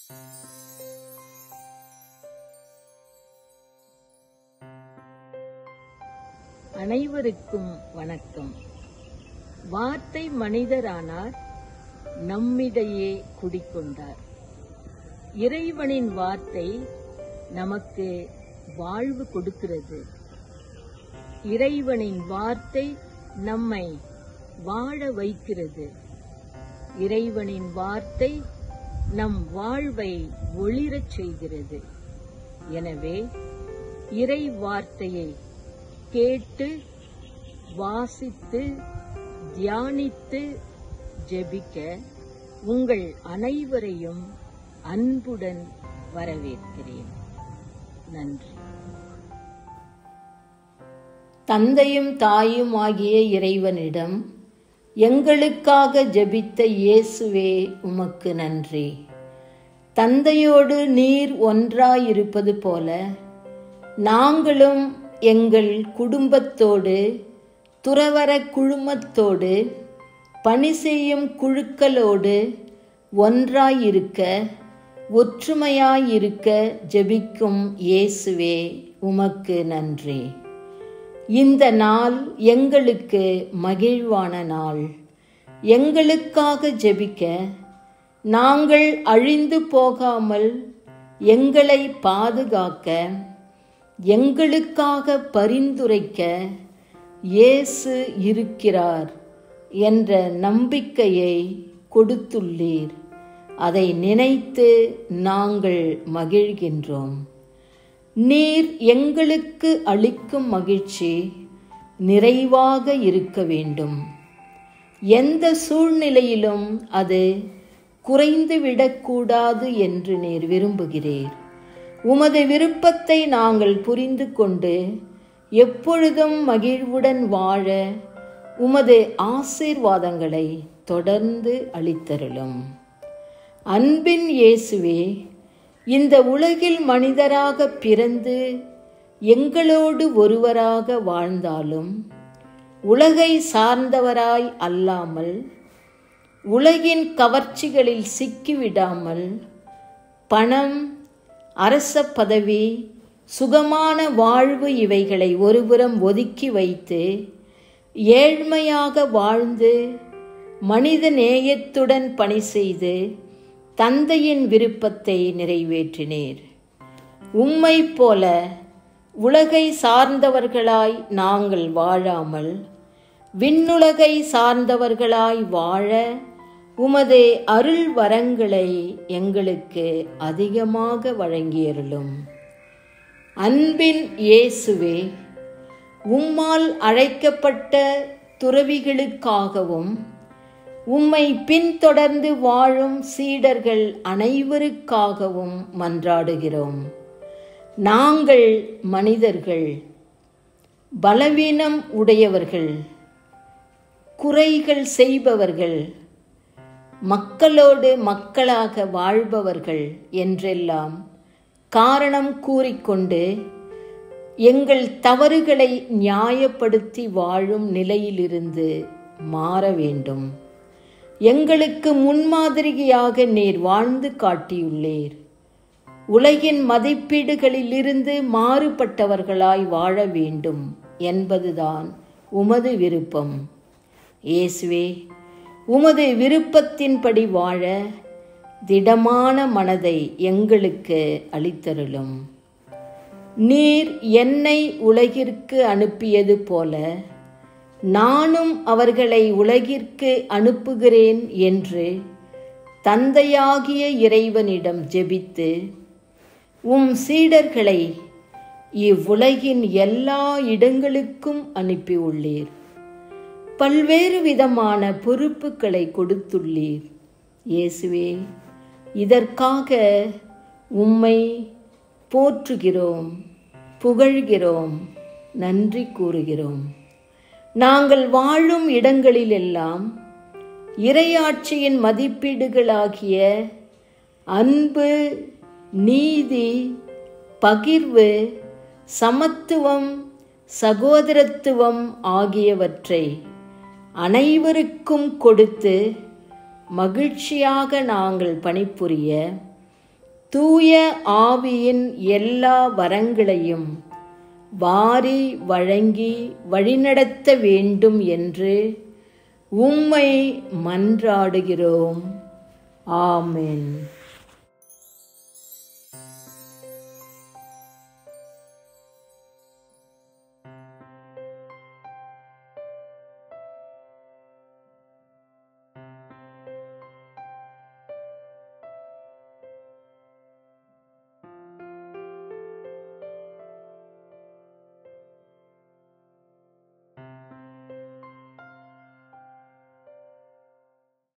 அனைவருக்கும் வணக்கம் வார்த்தை மனிதரானார் நம்மிடையே குடிக்கொண்டார் இறைவனின் வார்த்தை நமக்கு வாழ்வு கொடுக்கிறது இறைவனின் வார்த்தை நம்மை வாழ வைக்கிறது இறைவனின் வார்த்தை நம் வாழ்வை ஒளிரச் செய்கிறது எனவே இறை வார்த்தையை கேட்டு வாசித்து தியானித்து ஜெபிக்க உங்கள் அனைவரையும் அன்புடன் வரவேற்கிறேன் நன்றி தந்தையும் தாயும் ஆகிய இறைவனிடம் எங்களுக்காக ஜெபித்த இயேசுவே உமக்கு நன்றி தந்தையோடு நீர் ஒன்றாயிருப்பது போல நாங்களும் எங்கள் குடும்பத்தோடு துறவர குழுமத்தோடு பணி செய்யும் குழுக்களோடு ஒன்றாயிருக்க ஒற்றுமையாயிருக்க ஜெபிக்கும் இயேசுவே உமக்கு நன்றி இந்த நாள் எங்களுக்கு மகிழ்வான நாள் எங்களுக்காக ஜெபிக்க நாங்கள் அழிந்து போகாமல் எங்களை பாதுகாக்க எங்களுக்காக பரிந்துரைக்க இயேசு இருக்கிறார் என்ற நம்பிக்கையை கொடுத்துள்ளீர் அதை நினைத்து நாங்கள் மகிழ்கின்றோம் நீர் எங்களுக்கு அளிக்கும் மகிழ்ச்சி நிறைவாக இருக்க வேண்டும் எந்த சூழ்நிலையிலும் அது குறைந்துவிடக்கூடாது என்று நீர் விரும்புகிறீர் உமது விருப்பத்தை நாங்கள் புரிந்து கொண்டு எப்பொழுதும் மகிழ்வுடன் வாழ உமது ஆசீர்வாதங்களை தொடர்ந்து அளித்தருளும் அன்பின் இயேசுவே இந்த உலகில் மனிதராக பிறந்து எங்களோடு ஒருவராக வாழ்ந்தாலும் உலகை சார்ந்தவராய் அல்லாமல் உலகின் கவர்ச்சிகளில் சிக்கிவிடாமல் பணம் அரச பதவி சுகமான வாழ்வு இவைகளை ஒருபுறம் ஒதுக்கி வைத்து ஏழ்மையாக வாழ்ந்து மனித நேயத்துடன் பணி செய்து தந்தையின் விருப்பத்தை நிறைவேற்றினீர் உம்மை போல உலகை சார்ந்தவர்களாய் நாங்கள் வாழாமல் விண்ணுலகை சார்ந்தவர்களாய் வாழ உமது அருள் வரங்களை எங்களுக்கு அதிகமாக வழங்கியருளும் அன்பின் இயேசுவே உம்மால் அழைக்கப்பட்ட துறவிகளுக்காகவும் உம்மை பின்தொடர்ந்து வாழும் சீடர்கள் அனைவருக்காகவும் மன்றாடுகிறோம் நாங்கள் மனிதர்கள் பலவீனம் உடையவர்கள் குறைகள் செய்பவர்கள் மக்களோடு மக்களாக வாழ்பவர்கள் என்றெல்லாம் காரணம் கூறிக்கொண்டு எங்கள் தவறுகளை நியாயப்படுத்தி வாழும் நிலையிலிருந்து மாற வேண்டும் எங்களுக்கு முன்மாதிரியாக நீர் வாழ்ந்து காட்டியுள்ளீர் உலகின் மதிப்பீடுகளிலிருந்து மாறுபட்டவர்களாய் வாழ வேண்டும் என்பதுதான் உமது விருப்பம் இயேசுவே உமது விருப்பத்தின்படி வாழ திடமான மனதை எங்களுக்கு அளித்தருளும் நீர் என்னை உலகிற்கு அனுப்பியது போல நானும் அவர்களை உலகிற்கு அனுப்புகிறேன் என்று தந்தையாகிய இறைவனிடம் ஜெபித்து உம் சீடர்களை இவ்வுலகின் எல்லா இடங்களுக்கும் அனுப்பியுள்ளீர் பல்வேறு விதமான பொறுப்புகளை கொடுத்துள்ளீர் இயேசுவே இதற்காக உம்மை போற்றுகிறோம் புகழ்கிறோம் நன்றி கூறுகிறோம் நாங்கள் வாழும் இடங்களிலெல்லாம் இறையாட்சியின் மதிப்பீடுகளாகிய அன்பு நீதி பகிர்வு சமத்துவம் சகோதரத்துவம் ஆகியவற்றை அனைவருக்கும் கொடுத்து மகிழ்ச்சியாக நாங்கள் பணிபுரிய தூய ஆவியின் எல்லா வரங்களையும் வாரி வழங்கி வழிநடத்த வேண்டும் என்று உம்மை மன்றாடுகிறோம் ஆமென்